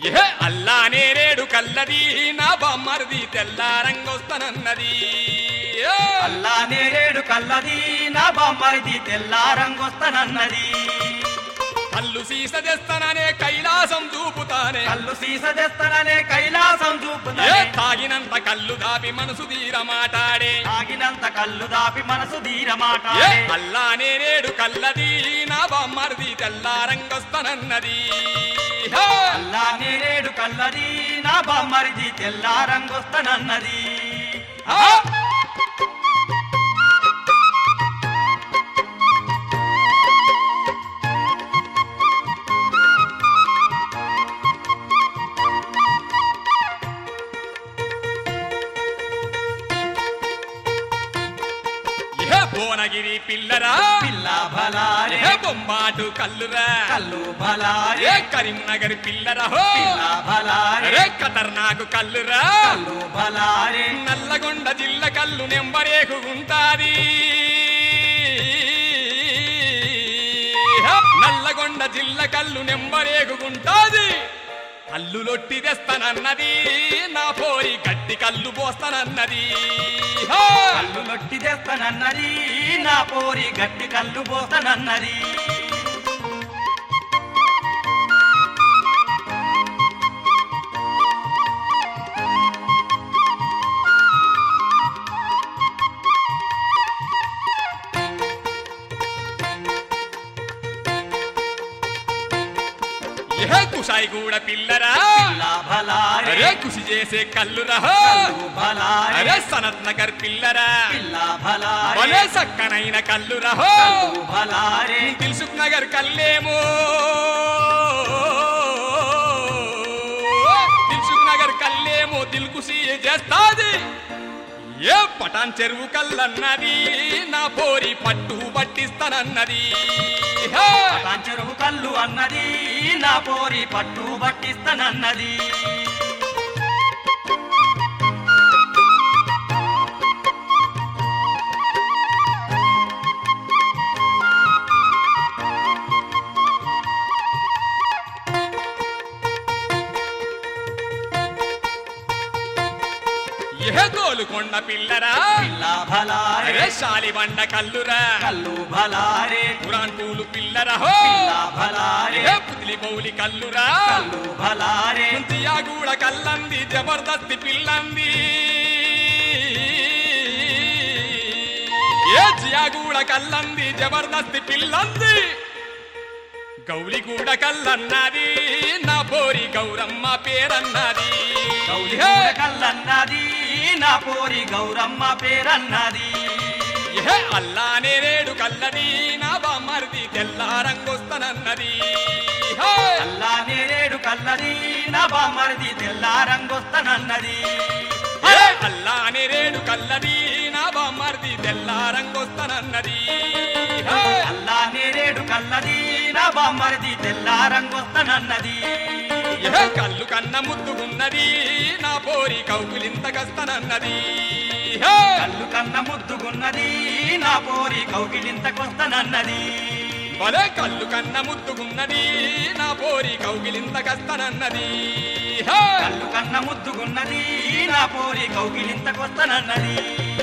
ఏ అల్లా నేరేడు కల్లది నా బామ్మరిది తెల్లారంగొస్తానన్నది ఏ! అల్లా నేరేడు కల్లది నా బామ్మరిది తెల్ల రంగొస్తానన్నది కల్లు సీస తెస్తాననే కైలాసం చూపుతానే కల్లు సీస తెస్తాననే కైలాసం ఏ చూపుతానే తాగినంత కల్లు దాపి మనసు తీర మాటాడే తాగినంత కళ్ళు దాపి మనసు ఏ ధీరమాట అల్లా నేరేడు కల్లది నా బామ్మరిది తెల్లారంగొస్తానన్నది హే! అల్లా నేరేడు కల్లది నా బామ్మరిది తెల్ల రంగొస్తానన్నది ఆ! ఏ భువనగిరి పిల్లరా పిల్ల బలారే ఏ బొంబాటు కల్లురా కల్లు బలారే ఏ కరీంనగర్ పిల్లరా హో పిల్ల బలారే ఏ ఖతర్నాకు కల్లురా కల్లు బలారే నల్లగొండ జిల్ల కల్లు నెంబరేకు ఉంటాది నల్లగొండ జిల్ల కల్లు నెంబరేగుంటాది కల్లు లొట్టి తెస్తానన్నది నా పోరి గట్టి కల్లు పోస్తానన్నది హా! కల్లు లొట్టి తెస్తానన్నది నా పోరి గట్టి కల్లు పోతానన్నది ఏ కుషాయి కూడా పిల్లరా పిల్ల బలారే అరే కృషి చేసే కల్లురా కల్లు బలారే అరే సనత్ నగర్ పిల్లరా పిల్ల బలారే భలే సక్కనైన కల్లురా కల్లు బలారే దిల్సుఖ్ నగర్ కల్లేమో దిల్సుఖ్ నగర్ కల్లేమో దిల్కుసి చేస్తాది ఏ పటాన్ చెరువు కల్లన్నది నా పోరి పట్టు పట్టిస్తానన్నది హే! చెరువు కల్లు అన్నది నా పోరి పట్టు పట్టిస్తానన్నది ఏ గోలుకొండ పిల్లరా పిల్ల బలారే అరే శాలిబండ కల్లురా కల్లు బలారే పురాన్ పూలు పిల్లరా హో పిల్ల బలారే ఏ పుతిలి బౌలి కల్లురా కల్లు బలారే కుంతియాగూడ కల్లంది జబర్దస్తి పిల్లంది ఏ జియాగూడ కల్లంది జబర్దస్తి పిల్లంది గౌరిగూడ కల్లన్నది నా పోరి గౌరమ్మ పేరన్నది గౌరీ కల్లన్నది నా పోరి గౌరమ్మ పేరన్నది ఏ అల్లా నేరేడు కల్లది నా బామ్మరిది తెల్లారంగొస్తానన్నది హే! అల్లా నేరేడు కల్లది నా బామ్మరిది తెల్ల రంగొస్తానన్నది ఏ అల్లా నేరేడు కల్లది నా బామ్మరిది తెల్లారంగొస్తానన్నది హే! అల్లా నేరేడు కల్లది నా బామ్మరిది తెల్ల రంగొస్తానన్నది ఏ కళ్ళు కన్న ముద్దుగున్నది నా పోరి కౌకులింత కస్తనన్నది హే! కళ్ళు కన్న ముద్దుగున్నది నా పోరి కౌగిలింతకొస్తానన్నది భలే కళ్ళు కన్న ముద్దుగున్నది నా పోరి కౌగిలింత కస్తనన్నది హే! కళ్ళు కన్న ముద్దుగున్నది నా పోరి కౌగిలింతకొస్తానన్నది